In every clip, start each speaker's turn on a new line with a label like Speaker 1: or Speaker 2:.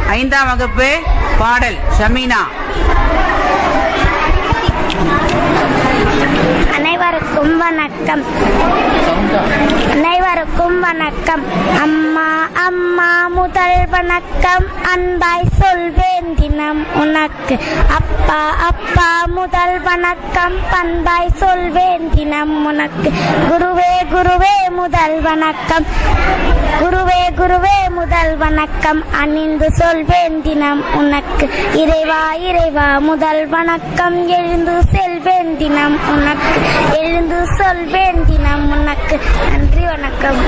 Speaker 1: ஐந்தாம் வகுப்பு பாடல் ஷமீனா
Speaker 2: அனைவருக்கும் வணக்கம் அனைவருக்கும் வணக்கம் அம்மா அம்மா முதல் வணக்கம் அன்பாய் சொல்வேன் தினம் உனக்கு அப்பா அப்பா முதல் வணக்கம் பண்பாய் சொல்வேன் தினம் உனக்கு குருவே குருவே முதல் வணக்கம் குருவே குருவே முதல் வணக்கம் அணிந்து சொல்வேன் தினம் உனக்கு இறைவா இறைவா முதல் வணக்கம் எழுந்து செல்வேன் தினம் உனக்கு எழுந்து சொல்வேன் தினம் உனக்கு நன்றி வணக்கம்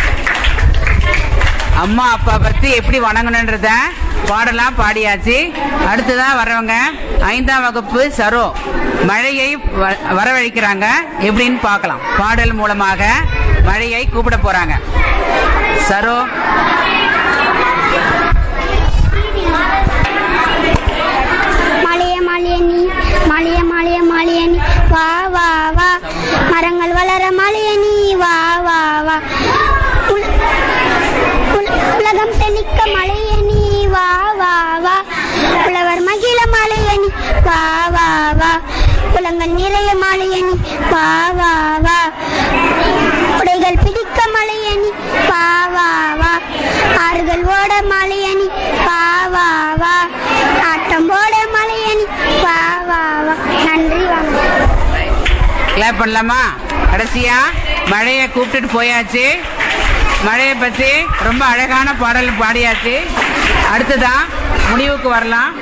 Speaker 1: அம்மா அப்பா பத்தி எப்படி வணங்கணுன்றத பாடலாம் பாடியாச்சு அடுத்ததான் வர்றவங்க ஐந்தாம் வகுப்பு சரோ மழையை வ- வரவழைக்கிறாங்க எப்படின்னு பார்க்கலாம் பாடல் மூலமாக மழையை கூப்பிட போறாங்க சரோ
Speaker 2: மலைய மலைய நீ மலைய மலைய மலைய நீ வா வா வா மரங்கள் வளர மலைய நீ வா வா வா உல- உல- உலகம் செழிக்க மலைய நீ வா வா வா புலவர் மகிழ மலைய நீ வா வா வா புலங்கள் நிறைய மலைய நீ வா வா வா உடைகள் பிடிக்க மலையணி வா வா வா ஆறுகள் ஓட மலையணி வா வா வா ஆட்டம் போட மலையணி வா வா வா நன்றி வணக்கம்
Speaker 1: கிளாப் பண்ணலாமா கடைசியா மழையை கூப்பிட்டுட்டு போயாச்சு மழையை பத்தி ரொம்ப அழகான பாடல் பாடியாச்சு அடுத்ததா முடிவுக்கு வரலாம்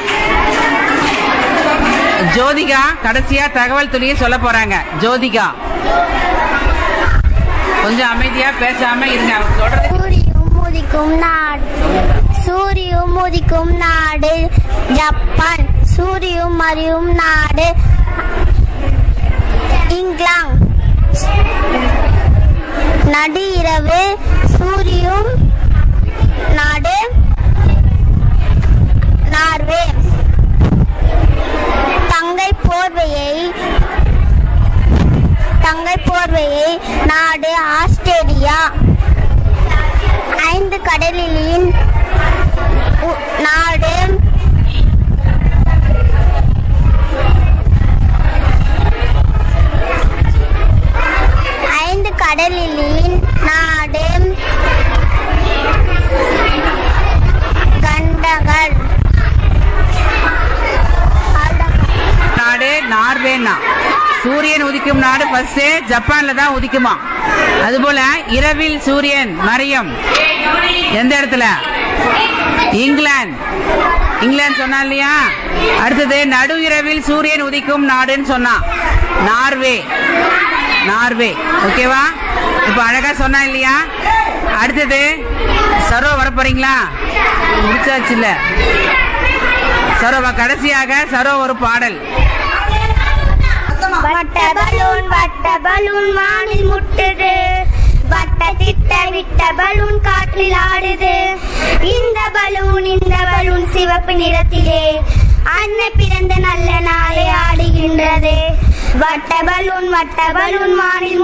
Speaker 1: ஜோதிகா கடைசியா தகவல் துளியை சொல்ல போறாங்க ஜோதிகா கொஞ்சம் அமைதியா பேசாம இருங்க அவங்க சொல்றது
Speaker 2: சூரியும் உதிக்கும் நாடு சூரியும் உதிக்கும் நாடு ஜப்பான் சூரியும் மறியும் நாடு இங்கிலாந்து நடு இரவு சூரியும் நாடு நார்வே தங்கை போர்வையை தங்கை போர்வையை நாடு ஆஸ்திரேலியா ஐந்து கடலிலின் உ- நாடு ஐந்து கடலிலின் நாடு கண்டகள்
Speaker 1: நாடு நார்வேனா சூரியன் உதிக்கும் நாடு ஃபர்ஸ்ட் ஜப்பான்ல தான் உதிக்குமா அதுபோல இரவில் சூரியன் மறையும் எந்த இடத்துல இங்கிலாந்து இங்கிலாந்து சொன்னா இல்லையா அடுத்தது நடு இரவில் சூரியன் உதிக்கும் நாடுன்னு சொன்னா நார்வே நார்வே ஓகேவா இப்ப அழகா சொன்னா இல்லையா அடுத்தது சரோ வர போறீங்களா முடிச்சாச்சு இல்ல சரோவா கடைசியாக சரோ ஒரு பாடல்
Speaker 2: வட்ட பலூன் வட்ட பலூன் வானில் முட்டுது வட்ட திட்ட விட்ட பலூன் காற்றில் ஆடுது இந்த பலூன் இந்த பலூன் சிவப்பு நிறத்திலே அன்னை பிறந்த நல்ல நாளை ஆடுகின்றது வட்ட பலூன் வட்ட பலூன் வானில்